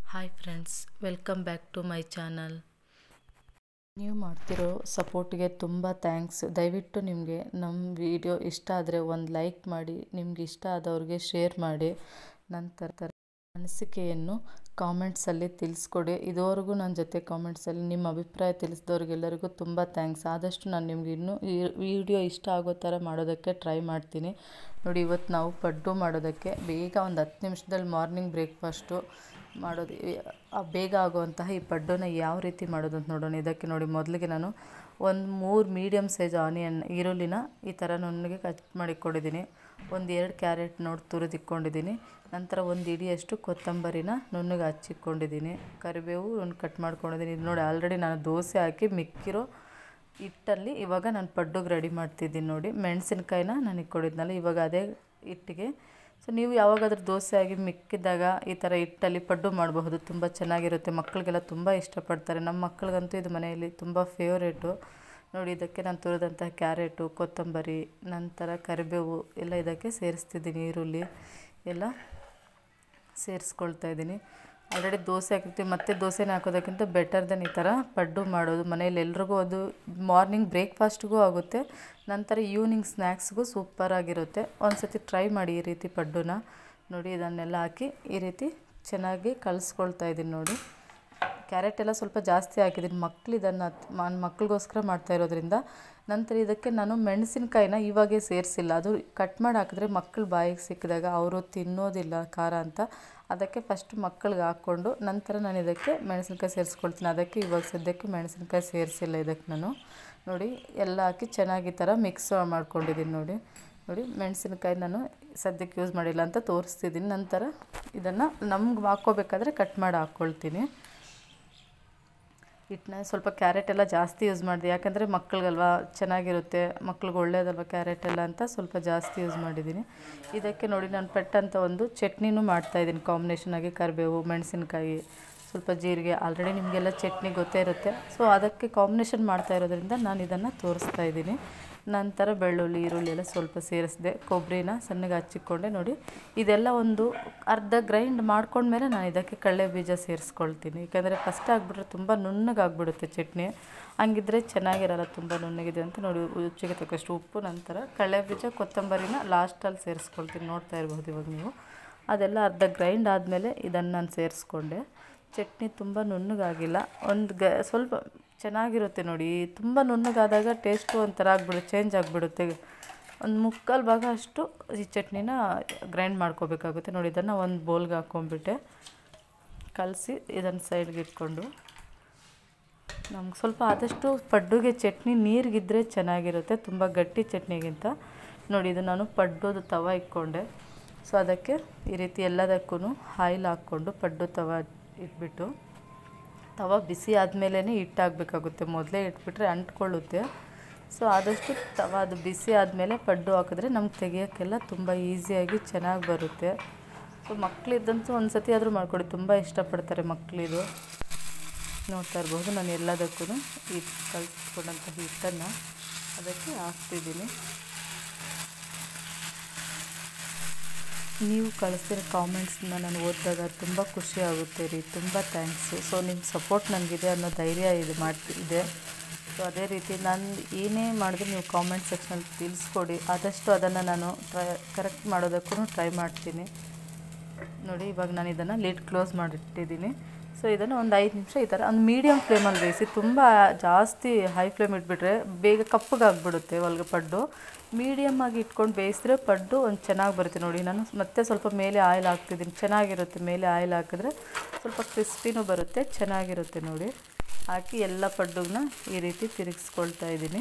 hi friends welcome back to my channel ನೀವು ಮಾಡ್ತಿರೋ ಸಪೋರ್ಟ್ಗೆ ತುಂಬ ಥ್ಯಾಂಕ್ಸ್ ದಯವಿಟ್ಟು ನಿಮಗೆ ನಮ್ಮ ವಿಡಿಯೋ ಇಷ್ಟ ಆದರೆ ಒಂದು ಲೈಕ್ ಮಾಡಿ ನಿಮ್ಗೆ ಇಷ್ಟ ಆದವ್ರಿಗೆ ಶೇರ್ ಮಾಡಿ ನಂತರ ಅನಿಸಿಕೆಯನ್ನು ಕಾಮೆಂಟ್ಸಲ್ಲಿ ತಿಳಿಸ್ಕೊಡಿ ಇದುವರೆಗೂ ನನ್ನ ಜೊತೆ ಕಾಮೆಂಟ್ಸಲ್ಲಿ ನಿಮ್ಮ ಅಭಿಪ್ರಾಯ ತಿಳಿಸಿದವ್ರಿಗೆಲ್ಲರಿಗೂ ತುಂಬ ಥ್ಯಾಂಕ್ಸ್ ಆದಷ್ಟು ನಾನು ನಿಮ್ಗೆ ಇನ್ನೂ ಈ ವಿಡಿಯೋ ಇಷ್ಟ ಆಗೋ ಥರ ಮಾಡೋದಕ್ಕೆ ಟ್ರೈ ಮಾಡ್ತೀನಿ ನೋಡಿ ಇವತ್ತು ನಾವು ಪಡ್ಡು ಮಾಡೋದಕ್ಕೆ ಬೇಗ ಒಂದು ಹತ್ತು ನಿಮಿಷದಲ್ಲಿ ಮಾರ್ನಿಂಗ್ ಬ್ರೇಕ್ಫಾಸ್ಟು ಮಾಡೋದು ಆ ಬೇಗ ಆಗುವಂತಹ ಈ ಪಡ್ಡನ್ನ ಯಾವ ರೀತಿ ಮಾಡೋದು ಅಂತ ನೋಡೋಣ ಇದಕ್ಕೆ ನೋಡಿ ಮೊದಲಿಗೆ ನಾನು ಒಂದು ಮೂರು ಮೀಡಿಯಮ್ ಸೈಜ್ ಆನಿಯನ್ ಈರುಳ್ಳಿನ ಈ ಥರ ನುಣ್ಣಗೆ ಕಟ್ ಮಾಡಿಕೊಂಡಿದ್ದೀನಿ ಒಂದು ಎರಡು ಕ್ಯಾರೆಟ್ ನೋಡಿ ತುರಿದಿಕ್ಕೊಂಡಿದ್ದೀನಿ ನಂತರ ಒಂದು ಇಡಿಯಷ್ಟು ಕೊತ್ತಂಬರಿನ ನುಣ್ಣಗೆ ಹಚ್ಚಿಕೊಂಡಿದ್ದೀನಿ ಕರಿಬೇವು ಒಂದು ಕಟ್ ಮಾಡ್ಕೊಂಡಿದ್ದೀನಿ ಇದು ನೋಡಿ ಆಲ್ರೆಡಿ ನಾನು ದೋಸೆ ಹಾಕಿ ಮಿಕ್ಕಿರೋ ಹಿಟ್ಟಲ್ಲಿ ಇವಾಗ ನಾನು ಪಡ್ಡುಗೆ ರೆಡಿ ಮಾಡ್ತಿದ್ದೀನಿ ನೋಡಿ ಮೆಣಸಿನ್ಕಾಯಿನ ನಾನು ಇಕ್ಕೊಂಡಿದ್ನಲ್ಲ ಇವಾಗ ಅದೇ ಹಿಟ್ಟಿಗೆ ಸೊ ನೀವು ಯಾವಾಗಾದ್ರೂ ದೋಸೆ ಆಗಿ ಮಿಕ್ಕಿದಾಗ ಈ ಥರ ಹಿಟ್ಟಲ್ಲಿ ಪಡ್ಡು ಮಾಡಬಹುದು ತುಂಬ ಚೆನ್ನಾಗಿರುತ್ತೆ ಮಕ್ಕಳಿಗೆಲ್ಲ ತುಂಬ ಇಷ್ಟಪಡ್ತಾರೆ ನಮ್ಮ ಮಕ್ಕಳಿಗಂತೂ ಇದು ಮನೆಯಲ್ಲಿ ತುಂಬ ಫೇವ್ರೇಟು ನೋಡಿ ಇದಕ್ಕೆ ನಾನು ತುರಿದಂಥ ಕ್ಯಾರೆಟು ಕೊತ್ತಂಬರಿ ನಂತರ ಕರಿಬೇವು ಎಲ್ಲ ಇದಕ್ಕೆ ಸೇರಿಸ್ತಿದ್ದೀನಿ ಈರುಳ್ಳಿ ಎಲ್ಲ ಸೇರಿಸ್ಕೊಳ್ತಾ ಇದ್ದೀನಿ ಆಲ್ರೆಡಿ ದೋಸೆ ಹಾಕಿರ್ತೀವಿ ಮತ್ತೆ ದೋಸೆನ ಹಾಕೋದಕ್ಕಿಂತ ಬೆಟರ್ ದೆನ್ ಈ ಥರ ಪಡ್ಡು ಮಾಡೋದು ಮನೇಲಿ ಎಲ್ರಿಗೂ ಅದು ಮಾರ್ನಿಂಗ್ ಬ್ರೇಕ್ಫಾಸ್ಟ್ಗೂ ಆಗುತ್ತೆ ನಂತರ ಈವ್ನಿಂಗ್ ಸ್ನ್ಯಾಕ್ಸ್ಗೂ ಸೂಪರಾಗಿರುತ್ತೆ ಒಂದು ಸತಿ ಟ್ರೈ ಮಾಡಿ ಈ ರೀತಿ ಪಡ್ಡುನ ನೋಡಿ ಇದನ್ನೆಲ್ಲ ಹಾಕಿ ಈ ರೀತಿ ಚೆನ್ನಾಗಿ ಕಲಿಸ್ಕೊಳ್ತಾ ಇದ್ದೀನಿ ನೋಡಿ ಕ್ಯಾರೆಟ್ ಎಲ್ಲ ಸ್ವಲ್ಪ ಜಾಸ್ತಿ ಹಾಕಿದ್ದೀನಿ ಮಕ್ಳು ಇದನ್ನು ನಾನು ಮಕ್ಳಿಗೋಸ್ಕರ ಮಾಡ್ತಾ ಇರೋದ್ರಿಂದ ನಂತರ ಇದಕ್ಕೆ ನಾನು ಮೆಣಸಿನ್ಕಾಯಿನ ಇವಾಗೇ ಸೇರಿಸಿಲ್ಲ ಅದು ಕಟ್ ಮಾಡಿ ಹಾಕಿದ್ರೆ ಮಕ್ಕಳು ಬಾಯಿಗೆ ಸಿಕ್ಕಿದಾಗ ಅವರು ತಿನ್ನೋದಿಲ್ಲ ಖಾರ ಅಂತ ಅದಕ್ಕೆ ಫಸ್ಟ್ ಮಕ್ಕಳಿಗೆ ಹಾಕ್ಕೊಂಡು ನಂತರ ನಾನು ಇದಕ್ಕೆ ಮೆಣಸಿನ್ಕಾಯಿ ಸೇರಿಸ್ಕೊಳ್ತೀನಿ ಅದಕ್ಕೆ ಇವಾಗ ಸದ್ಯಕ್ಕೆ ಮೆಣಸಿನ್ಕಾಯಿ ಸೇರಿಸಿಲ್ಲ ಇದಕ್ಕೆ ನಾನು ನೋಡಿ ಎಲ್ಲ ಹಾಕಿ ಚೆನ್ನಾಗಿ ಈ ಥರ ಮಿಕ್ಸ್ ಮಾಡ್ಕೊಂಡಿದ್ದೀನಿ ನೋಡಿ ನೋಡಿ ಮೆಣಸಿನ್ಕಾಯಿ ನಾನು ಸದ್ಯಕ್ಕೆ ಯೂಸ್ ಮಾಡಿಲ್ಲ ಅಂತ ತೋರಿಸ್ತಿದ್ದೀನಿ ನಂತರ ಇದನ್ನು ನಮ್ಗೆ ಹಾಕ್ಕೋಬೇಕಾದ್ರೆ ಕಟ್ ಮಾಡಿ ಹಾಕ್ಕೊಳ್ತೀನಿ ಹಿಟ್ಟನ್ನ ಸ್ವಲ್ಪ ಕ್ಯಾರೆಟ್ ಎಲ್ಲ ಜಾಸ್ತಿ ಯೂಸ್ ಮಾಡಿದೆ ಯಾಕಂದರೆ ಮಕ್ಳಿಗಲ್ವ ಚೆನ್ನಾಗಿರುತ್ತೆ ಮಕ್ಳಿಗೆ ಒಳ್ಳೇದಲ್ವ ಕ್ಯಾರೆಟ್ ಎಲ್ಲ ಅಂತ ಸ್ವಲ್ಪ ಜಾಸ್ತಿ ಯೂಸ್ ಮಾಡಿದ್ದೀನಿ ಇದಕ್ಕೆ ನೋಡಿ ನಾನು ಪೆಟ್ಟಂತ ಒಂದು ಚಟ್ನಿನೂ ಮಾಡ್ತಾಯಿದ್ದೀನಿ ಕಾಂಬಿನೇಷನಾಗಿ ಕರಿಬೇವು ಮೆಣಸಿನ್ಕಾಯಿ ಸ್ವಲ್ಪ ಜೀರಿಗೆ ಆಲ್ರೆಡಿ ನಿಮಗೆಲ್ಲ ಚಟ್ನಿ ಗೊತ್ತೇ ಇರುತ್ತೆ ಸೊ ಅದಕ್ಕೆ ಕಾಂಬಿನೇಷನ್ ಮಾಡ್ತಾ ಇರೋದ್ರಿಂದ ನಾನು ಇದನ್ನು ತೋರಿಸ್ತಾ ಇದ್ದೀನಿ ನಂತರ ಬೆಳ್ಳುಳ್ಳಿ ಈರುಳ್ಳಿ ಎಲ್ಲ ಸ್ವಲ್ಪ ಸೇರಿಸಿದೆ ಕೊಬ್ಬರಿನ ಸಣ್ಣಗೆ ಹಚ್ಚಿಕೊಂಡೆ ನೋಡಿ ಇದೆಲ್ಲ ಒಂದು ಅರ್ಧ ಗ್ರೈಂಡ್ ಮಾಡ್ಕೊಂಡ್ಮೇಲೆ ನಾನು ಇದಕ್ಕೆ ಕಡಲೆ ಬೀಜ ಸೇರಿಸ್ಕೊಳ್ತೀನಿ ಯಾಕಂದರೆ ಫಸ್ಟ್ ಆಗಿಬಿಟ್ರೆ ತುಂಬ ನುಣ್ಣಗಾಗ್ಬಿಡುತ್ತೆ ಚಟ್ನಿ ಹಂಗಿದ್ರೆ ಚೆನ್ನಾಗಿರಲ್ಲ ತುಂಬ ನುಣ್ಣಗಿದೆ ಅಂತ ನೋಡಿ ರುಚಿಗೆ ತಕ್ಕಷ್ಟು ಉಪ್ಪು ನಂತರ ಕಡಲೆ ಬೀಜ ಕೊತ್ತಂಬರಿನ ಲಾಸ್ಟಲ್ಲಿ ಸೇರಿಸ್ಕೊಳ್ತೀನಿ ನೋಡ್ತಾ ಇರ್ಬೋದು ಇವಾಗ ನೀವು ಅದೆಲ್ಲ ಅರ್ಧ ಗ್ರೈಂಡ್ ಆದಮೇಲೆ ಇದನ್ನು ನಾನು ಸೇರಿಸ್ಕೊಂಡೆ ಚಟ್ನಿ ತುಂಬ ನುಣ್ಣಗಾಗಿಲ್ಲ ಒಂದು ಗ ಸ್ವಲ್ಪ ಚೆನ್ನಾಗಿರುತ್ತೆ ನೋಡಿ ತುಂಬ ನುಣ್ಣಗಾದಾಗ ಟೇಸ್ಟು ಒಂಥರ ಆಗಿಬಿಡುತ್ತೆ ಚೇಂಜ್ ಆಗಿಬಿಡುತ್ತೆ ಒಂದು ಮುಕ್ಕಾಲು ಭಾಗ ಅಷ್ಟು ಈ ಚಟ್ನಿನ ಗ್ರೈಂಡ್ ಮಾಡ್ಕೋಬೇಕಾಗುತ್ತೆ ನೋಡಿ ಇದನ್ನು ಒಂದು ಬೌಲ್ಗೆ ಹಾಕ್ಕೊಂಡ್ಬಿಟ್ಟೆ ಕಲಸಿ ಇದನ್ನು ಸೈಡ್ಗೆ ಇಟ್ಕೊಂಡು ನಮ್ಗೆ ಸ್ವಲ್ಪ ಆದಷ್ಟು ಪಡ್ಡುಗೆ ಚಟ್ನಿ ನೀರಿಗಿದ್ರೆ ಚೆನ್ನಾಗಿರುತ್ತೆ ತುಂಬ ಗಟ್ಟಿ ಚಟ್ನಿಗಿಂತ ನೋಡಿ ಇದು ನಾನು ಪಡ್ಡೋದು ತವ ಇಟ್ಕೊಂಡೆ ಸೊ ಅದಕ್ಕೆ ಈ ರೀತಿ ಎಲ್ಲದಕ್ಕೂ ಆಯಿಲ್ ಹಾಕ್ಕೊಂಡು ಪಡ್ಡು ತವ ಇಟ್ಬಿಟ್ಟು ತವ ಬಿಸಿ ಆದಮೇಲೆ ಹಿಟ್ಟು ಹಾಕಬೇಕಾಗುತ್ತೆ ಮೊದಲೇ ಇಟ್ಬಿಟ್ರೆ ಅಂಟ್ಕೊಳ್ಳುತ್ತೆ ಸೊ ಆದಷ್ಟು ತವ ಅದು ಬಿಸಿ ಆದಮೇಲೆ ಪಡ್ಡು ಹಾಕಿದ್ರೆ ನಮ್ಗೆ ತೆಗಿಯೋಕ್ಕೆಲ್ಲ ತುಂಬ ಈಸಿಯಾಗಿ ಚೆನ್ನಾಗಿ ಬರುತ್ತೆ ಸೊ ಮಕ್ಕಳಿದ್ದಂತೂ ಒಂದು ಸತಿ ಆದರೂ ಮಾಡ್ಕೊಡಿ ತುಂಬ ಇಷ್ಟಪಡ್ತಾರೆ ಮಕ್ಕಳಿದು ನೋಡ್ತಾ ಇರ್ಬೋದು ನಾನು ಎಲ್ಲದಕ್ಕೂ ಈ ಕಲಿಸ್ಕೊಂಡಂಥ ಹಿಟ್ಟನ್ನು ಅದಕ್ಕೆ ಹಾಕ್ತಿದ್ದೀನಿ ನೀವು ಕಳಿಸ್ತಿರೋ ಕಾಮೆಂಟ್ಸನ್ನ ನಾನು ಓದಿದಾಗ ತುಂಬ ಖುಷಿ ಆಗುತ್ತೆ ರೀ ತುಂಬ ಥ್ಯಾಂಕ್ಸು ಸೊ ನಿಮ್ಮ ಸಪೋರ್ಟ್ ನನಗಿದೆ ಅನ್ನೋ ಧೈರ್ಯ ಇದು ಮಾಡ್ತಿದೆ ಸೊ ಅದೇ ರೀತಿ ನಾನು ಏನೇ ಮಾಡಿದ್ರು ನೀವು ಕಾಮೆಂಟ್ ಸೆಕ್ಷನಲ್ಲಿ ತಿಳಿಸ್ಕೊಡಿ ಆದಷ್ಟು ಅದನ್ನು ನಾನು ಟ್ರೈ ಕರೆಕ್ಟ್ ಮಾಡೋದಕ್ಕೂ ಟ್ರೈ ಮಾಡ್ತೀನಿ ನೋಡಿ ಇವಾಗ ನಾನು ಇದನ್ನು ಲಿಡ್ ಕ್ಲೋಸ್ ಮಾಡಿಟ್ಟಿದ್ದೀನಿ ಸೊ ಇದನ್ನು ಒಂದು ಐದು ನಿಮಿಷ ಈ ಥರ ಒಂದು ಮೀಡಿಯಮ್ ಫ್ಲೇಮಲ್ಲಿ ಬೇಯಿಸಿ ತುಂಬ ಜಾಸ್ತಿ ಹೈ ಫ್ಲೇಮ್ ಇಟ್ಬಿಟ್ರೆ ಬೇಗ ಕಪ್ಪಗಾಗ್ಬಿಡುತ್ತೆ ಒಳಗೆ ಪಡ್ಡು ಮೀಡಿಯಮ್ ಆಗಿ ಇಟ್ಕೊಂಡು ಬೇಯಿಸಿದ್ರೆ ಪಡ್ಡು ಒಂದು ಚೆನ್ನಾಗಿ ಬರುತ್ತೆ ನೋಡಿ ನಾನು ಮತ್ತೆ ಸ್ವಲ್ಪ ಮೇಲೆ ಆಯಿಲ್ ಹಾಕ್ತಿದ್ದೀನಿ ಚೆನ್ನಾಗಿರುತ್ತೆ ಮೇಲೆ ಆಯಿಲ್ ಹಾಕಿದ್ರೆ ಸ್ವಲ್ಪ ಕ್ರಿಸ್ಪಿನೂ ಬರುತ್ತೆ ಚೆನ್ನಾಗಿರುತ್ತೆ ನೋಡಿ ಹಾಕಿ ಎಲ್ಲ ಪಡ್ಡುಗನ್ನ ಈ ರೀತಿ ತಿರುಗಿಸ್ಕೊಳ್ತಾ ಇದ್ದೀನಿ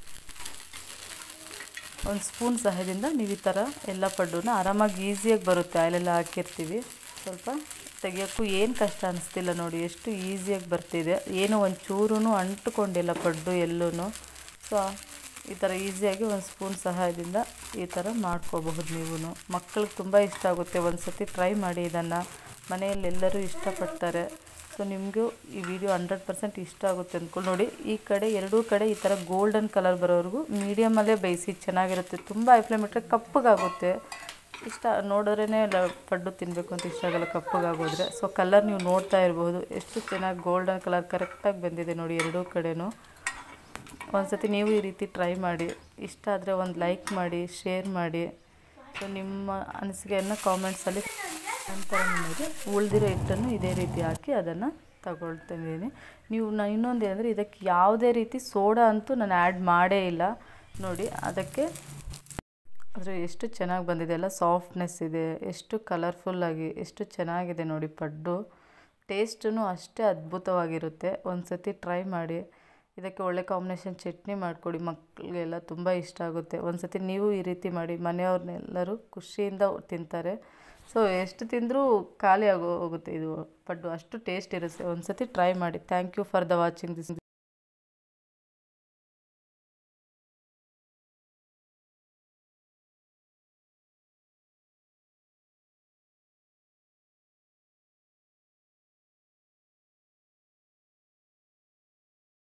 ಒಂದು ಸ್ಪೂನ್ ಸಹಾಯದಿಂದ ನೀವು ಈ ಥರ ಎಲ್ಲ ಪಡ್ಡುನ ಆರಾಮಾಗಿ ಈಸಿಯಾಗಿ ಬರುತ್ತೆ ಆಯಿಲೆಲ್ಲ ಹಾಕಿರ್ತೀವಿ ಸ್ವಲ್ಪ ತೆಗಿಯೋಕ್ಕೂ ಏನು ಕಷ್ಟ ಅನಿಸ್ತಿಲ್ಲ ನೋಡಿ ಎಷ್ಟು ಈಸಿಯಾಗಿ ಬರ್ತಿದೆ ಏನೋ ಒಂದು ಚೂರೂ ಅಂಟುಕೊಂಡಿಲ್ಲ ಪಡ್ಡು ಎಲ್ಲೂ ಸೊ ಈ ಥರ ಈಸಿಯಾಗಿ ಒಂದು ಸ್ಪೂನ್ ಸಹಾಯದಿಂದ ಈ ಥರ ಮಾಡ್ಕೋಬಹುದು ನೀವು ಮಕ್ಕಳಿಗೆ ತುಂಬ ಇಷ್ಟ ಆಗುತ್ತೆ ಒಂದು ಸತಿ ಟ್ರೈ ಮಾಡಿ ಇದನ್ನು ಮನೆಯಲ್ಲಿ ಎಲ್ಲರೂ ಇಷ್ಟಪಡ್ತಾರೆ ಸೊ ನಿಮಗೂ ಈ ವಿಡಿಯೋ ಹಂಡ್ರೆಡ್ ಪರ್ಸೆಂಟ್ ಇಷ್ಟ ಆಗುತ್ತೆ ಅಂದ್ಕೊಂಡು ನೋಡಿ ಈ ಕಡೆ ಎರಡೂ ಕಡೆ ಈ ಥರ ಗೋಲ್ಡನ್ ಕಲರ್ ಬರೋವರೆಗೂ ಮೀಡಿಯಮಲ್ಲೇ ಬೇಯಿಸಿ ಚೆನ್ನಾಗಿರುತ್ತೆ ತುಂಬ ಐ ಫ್ಲೇಮ್ ಇಟ್ಟರೆ ಕಪ್ಪಗಾಗುತ್ತೆ ಇಷ್ಟ ನೋಡಿದ್ರೇ ಪಡ್ಡು ತಿನ್ನಬೇಕು ಅಂತ ಇಷ್ಟ ಆಗಲ್ಲ ಕಪ್ಪಗಾಗೋದ್ರೆ ಸೊ ಕಲರ್ ನೀವು ನೋಡ್ತಾ ಇರ್ಬೋದು ಎಷ್ಟು ಚೆನ್ನಾಗಿ ಗೋಲ್ಡನ್ ಕಲರ್ ಕರೆಕ್ಟಾಗಿ ಬಂದಿದೆ ನೋಡಿ ಎರಡೂ ಕಡೆನೂ ಒಂದ್ಸತಿ ನೀವು ಈ ರೀತಿ ಟ್ರೈ ಮಾಡಿ ಇಷ್ಟ ಆದರೆ ಒಂದು ಲೈಕ್ ಮಾಡಿ ಶೇರ್ ಮಾಡಿ ಸೊ ನಿಮ್ಮ ಅನಿಸಿಕೆಯನ್ನು ಕಾಮೆಂಟ್ಸಲ್ಲಿ ನಂತರ ನಿಮಗೆ ಉಳಿದಿರೋ ಹಿಟ್ಟನ್ನು ಇದೇ ರೀತಿ ಹಾಕಿ ಅದನ್ನು ತಗೊಳ್ತಿದ್ದೀನಿ ನೀವು ನಾನು ಇನ್ನೊಂದು ಏನಂದರೆ ಇದಕ್ಕೆ ಯಾವುದೇ ರೀತಿ ಸೋಡಾ ಅಂತೂ ನಾನು ಆ್ಯಡ್ ಮಾಡೇ ಇಲ್ಲ ನೋಡಿ ಅದಕ್ಕೆ ಆದರೆ ಎಷ್ಟು ಚೆನ್ನಾಗಿ ಬಂದಿದೆ ಎಲ್ಲ ಸಾಫ್ಟ್ನೆಸ್ ಇದೆ ಎಷ್ಟು ಕಲರ್ಫುಲ್ಲಾಗಿ ಎಷ್ಟು ಚೆನ್ನಾಗಿದೆ ನೋಡಿ ಪಡ್ಡು ಟೇಸ್ಟೂ ಅಷ್ಟೇ ಅದ್ಭುತವಾಗಿರುತ್ತೆ ಒಂದು ಸತಿ ಟ್ರೈ ಮಾಡಿ ಇದಕ್ಕೆ ಒಳ್ಳೆ ಕಾಂಬಿನೇಷನ್ ಚಟ್ನಿ ಮಾಡಿಕೊಡಿ ಮಕ್ಕಳಿಗೆಲ್ಲ ತುಂಬ ಇಷ್ಟ ಆಗುತ್ತೆ ಒಂದು ಸತಿ ನೀವು ಈ ರೀತಿ ಮಾಡಿ ಮನೆಯವ್ರನ್ನೆಲ್ಲರೂ ಖುಷಿಯಿಂದ ತಿಂತಾರೆ ಸೊ ಎಷ್ಟು ತಿಂದರೂ ಖಾಲಿ ಆಗೋ ಹೋಗುತ್ತೆ ಇದು ಪಡ್ಡು ಅಷ್ಟು ಟೇಸ್ಟ್ ಇರುತ್ತೆ ಒಂದು ಸತಿ ಟ್ರೈ ಮಾಡಿ thank you for the watching this